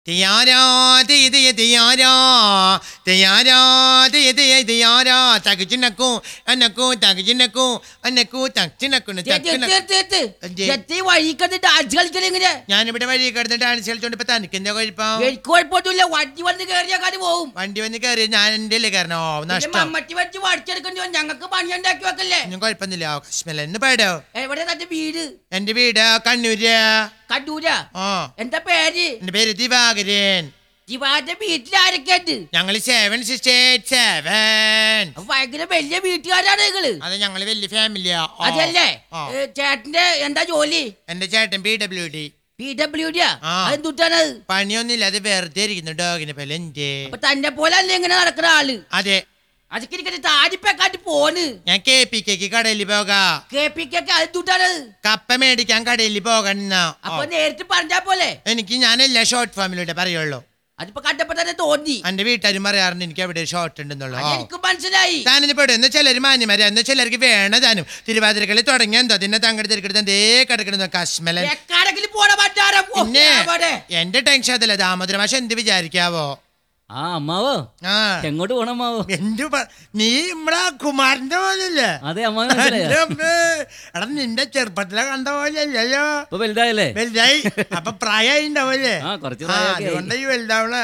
തിയാരാ തിയ തിയ തിയാരാ തിയാരാ തിയ തിയ തിയാരാ തകച്ചിനക്കൂ അന്നക്കൂ തകച്ചിനക്കൂ അന്നക്കൂ തച്ചിനക്കുന്നു തച്ചിനക്കൂ എന്ത്? എത്തി വഴിക്കത്ത് ഡാൻസ് കളിക്കലെങ്ങനെ ഞാനിവിടെ വഴി കിടന്ന് ഡാൻസ് കളിച്ചോണ്ട് ഇപ്പൊ തനിക്ക് എന്താ കുഴപ്പം എനിക്ക് കുഴപ്പമൊന്നുമില്ല വണ്ടി വന്ന് കയറിയാൽ കാര്യം പോവും വണ്ടി വന്ന് കയറി ഞാൻ എന്റെ അല്ലേ കയറണോ പിന്നെ നഷ്ടം മമ്മട്ടി വെച്ച് വടിച്ചെടുക്കേണ്ടി വരും ഞങ്ങൾക്ക് പണിയുണ്ടാക്കി വെക്കല്ലേ ഒന്നും കുഴപ്പമൊന്നുമില്ല കശ്മല എന്ന് പാടോ എവിടെ തന്റെ വീട് എന്റെ വീട് കണ്ണൂര് കണ്ടൂര ആ എന്താ പേര് എന്റെ പേര് ദിവാകരൻ ജിവാന്റെ വീട്ടിൽ ആരൊക്കെ ഉണ്ട് ഞങ്ങള് സെവൻ സിസ്റ്റേറ്റ് സെവൻ അപ്പൊ ഭയങ്കര വലിയ വീട്ടുകാരാണ് നിങ്ങള് അത് ഞങ്ങള് വലിയ ഫാമിലിയാ ആ. അതല്ലേ ആ. ഏ, ചേട്ടന്റെ എന്താ ജോലി എന്റെ ചേട്ടൻ P W D P W ഡിയാ ആ. അതെന്തുട്ടാണ് പണിയൊന്നുമില്ല അത് വെറുതെ ഇരിക്കുന്നു ഡോഗിനെ പോലെ എന്റെ അപ്പൊ തന്നെ പോലെ അല്ലേ ഇങ്ങനെ നടക്കുന്ന ആള് അതെ അതൊക്കെ എനിക്ക് താടിപ്പെക്കാട്ട് പോണ് ഞാൻ കെ പി കെക്ക് കടയിൽ പോകാ കെ പിക്കൊക്കെ അതെന്തുട്ടാണ് കപ്പ മേടിക്കാൻ കടയിൽ പോകണ അപ്പൊ നേരിട്ട് പറഞ്ഞാ പോലെ എനിക്ക് ഞാനെല്ലാം ഷോർട്ട് ഫോമിലൂടെ പറയുള്ളൂ അതിപ്പോ കണ്ടപ്പോ തന്നെ തോന്നി എന്റെ വീട്ടുകാരും പറയാറുണ്ട് എനിക്ക് അവിടെ ഷോർട്ട് ഉണ്ടെന്നുള്ളൂ ആ. എനിക്ക് മനസ്സിലായി താനിന് പെടും എന്ന് ചിലർ മാന്യമാരെ എന്ന് ചിലർക്ക് വേണ താനും തിരുവാതിരക്കളി തുടങ്ങിയ എന്തോ തിന്നെ തങ്കടി തിരക്കെടുത്ത് എന്തേ കിടക്കണെന്നോ കശ്മലൻ എക്കാടെങ്കിലും പോണ പറ്റാരം ഓ, പിന്നെ എവിടെ? എന്റെ ടെൻഷൻ അതല്ല ദാമോദര മാഷ എന്ത് വിചാരിക്കാവോ ആ അമ്മാവോ ആ എങ്ങോട്ട് പോണം അമ്മാവോ എന്ത് പ- നീ നമ്മടെ കുമാരന്റെ പോലല്ലേ അതെ അമ്മാവൻ മനസ്സിലായോ എന്റെ അമ്മേ. എടാ നിന്റെ ചെറുപ്പത്തിലെ കണ്ട പോലെയല്ലോ ഇപ്പൊ വലുതായല്ലേ വലുതായി അപ്പൊ പ്രായമായി ഉണ്ടാവല്ലേ ആ, കുറച്ച് ആ, പ്രായമൊക്കെ ആയി. അതുകൊണ്ട് ഈ വലുതാവണ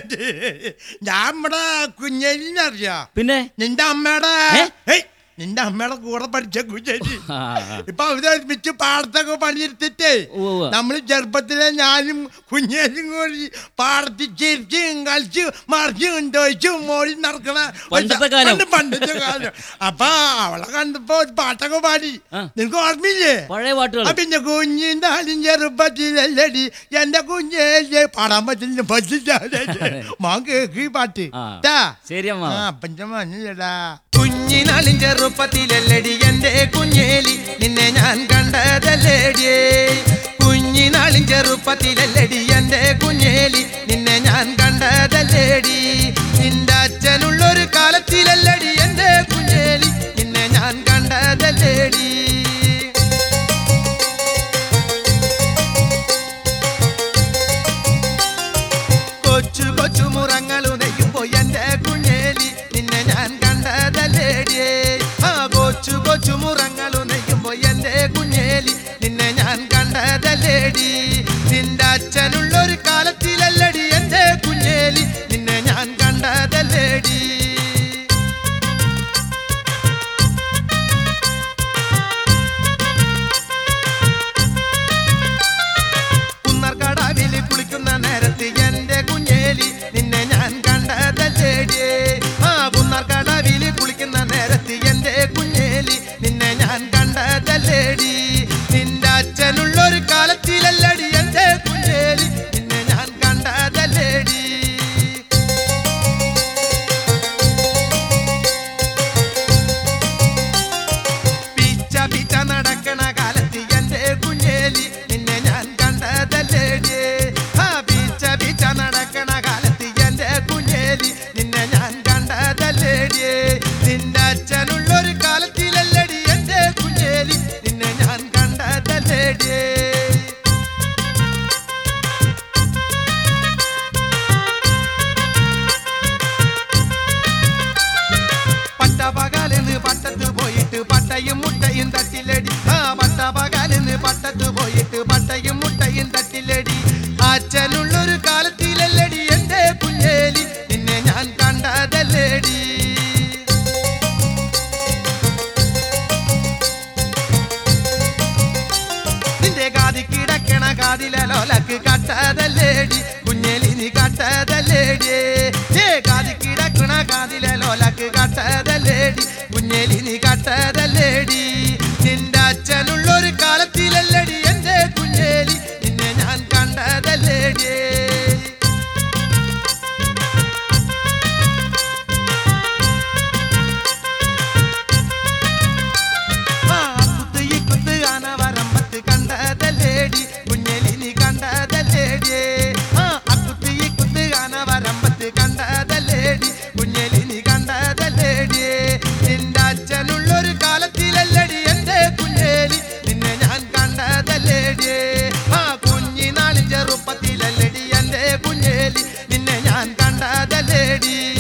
ഞാൻ നമ്മടെ കുഞ്ഞേലിനെ അറിയാ പിന്നെ നിന്റെ അമ്മയുടെ ഏ? ഏയ്, നിന്റെ അമ്മയുടെ കൂടെ പഠിച്ച കുഞ്ഞേലി ആ, ആ. ഇപ്പൊ അവതരിപ്പിച്ച് പാടത്തൊക്കെ പണിയെടുത്തിട്ടേ ഉവ്വ് ഉവ്വ്. നമ്മള് ചെറുപ്പത്തിലെ ഞാനും കുഞ്ഞേലും കൂടി പാടത്ത് ചിരിച്ചും കളിച്ചു മറിച്ചും ഉണ്ടോച്ചും മോടി നടക്കണ ഒരു പണ്ടത്തെ കാലം. പണ്ട് പണ്ടത്തെ കാലം അപ്പൊ അവളെ കണ്ടപ്പോ ഒരു പാട്ടൊക്കെ പാടി ആ. നിനക്ക് ഓർമ്മയില്ലേ പഴയ പാട്ടുകൾ ആ, പിന്നെ കുഞ്ഞിന്താലും ചെറുപ്പത്തിലല്ലടി എന്റെ കുഞ്ഞേ പാടാൻ പറ്റില്ല പറ്റില്ല മോൻ കേക്ക് ഈ പാട്ട് ആ. ട്ടാ. ശരി അമ്മാവ ആ, അപ്പന്റെ മഞ്ഞടാ കുഞ്ഞിനാളിൻ ചെറുപ്പത്തിലല്ലടി എന്റെ കുഞ്ഞേലി നിന്നെ ഞാൻ കണ്ടതല്ലേടിയേ കുഞ്ഞിനാളിൻ ചെറുപ്പത്തിലല്ലടി എന്റെ കുഞ്ഞേലി നിന്നെ ഞാൻ കണ്ടതല്ലേടി നിന്റെ അച്ഛനുള്ളൊരു കാലത്തിലല്ലടി എന്റെ കുഞ്ഞേലി നിന്നെ ഞാൻ കണ്ടതല്ലേടി കൊച്ചു കൊച്ചു മുറങ്ങളു നെയ്യുമ്പോ എന്റെ കുഞ്ഞേലി നിന്നെ ഞാൻ കണ്ടതല്ലേടിയേ ആ കൊച്ചു കൊച്ചു മുറങ്ങളു നെയ്യുമ്പോ എന്റെ കുഞ്ഞേലി നിന്നെ ഞാൻ കണ്ടതല്ലേടി നിന്റെ അച്ഛനുള്ളൊരു കാലത്തിലല്ലടി എന്റെ കുഞ്ഞേലി നിന്നെ ഞാൻ കണ്ടതല്ലേടി കുന്നർക്കടവില് കുളിക്കുന്ന നേരത്ത് എന്റെ കുഞ്ഞേലി നിന്നെ ഞാൻ കണ്ടതല്ലേടിയേ ആ കുന്നർക്കടവില് കുളിക്കുന്ന നേരത്ത് എന്റെ കുഞ്ഞേലി നിന്നെ ഞാൻ കണ്ടതല്ലേടി നിന്റെ അച്ഛനുള്ളൊരു കാലത്തിലല്ലടി എന്റെ കുഞ്ഞേലി നിന്നെ ഞാൻ കണ്ടതല്ലേടി പിച്ച പിച്ച നടക്കണ കാലത്ത് എന്റെ കുഞ്ഞേലി നിന്നെ ഞാൻ കണ്ടതല്ലേടി ആ പിച്ച പിച്ച നടക്കണ കാലത്ത് എന്റെ കുഞ്ഞേലി നിന്നെ ഞാൻ കണ്ടതല്ലേടി നിന്റെ അച്ഛനുള്ളൊരു കാലത്തിലല്ലടി എന്റെ കുഞ്ഞേലി നിന്നെ ഞാൻ കണ്ടതല്ലേടി പട്ടപകലിന്ന് പട്ടത്ത് പോയിട്ട് പട്ടയും മുട്ടയും തട്ടിലടി ആ പട്ടപകലിന്ന് പട്ടത്ത് പോയിട്ട് പട്ടയും മുട്ടയും തട്ടിലടി അച്ഛനുള്ളൊരു കാലത്തിലല്ലടി എന്റെ കുഞ്ഞേലി നിന്നെ ഞാൻ കണ്ടതല്ലേടി നിന്റെ കാതി കിടക്കണ കാതിലോലക്ക് കട്ടതല്ലേടി കുഞ്ഞേലി നീ കട്ടതല്ലേടി ഏ കാതി കിടക്കണ കാതിലോലക്ക് കട്ടതല്ലേടി കുഞ്ഞേലി നീ കട്ടതല്ലേടി നിന്റെ അച്ഛനുള്ളൊരു കാലത്തിലല്ലടി എന്റെ കുഞ്ഞേലി നിന്നെ ഞാൻ കണ്ടതല്ലേടി ആ കുത്ത് ഈ കുത്ത് ആന വരമ്പത്ത് കണ്ടതല്ലേടി കുഞ്ഞലി നീ കണ്ടതല്ലേടി ആ തട്ടിലടി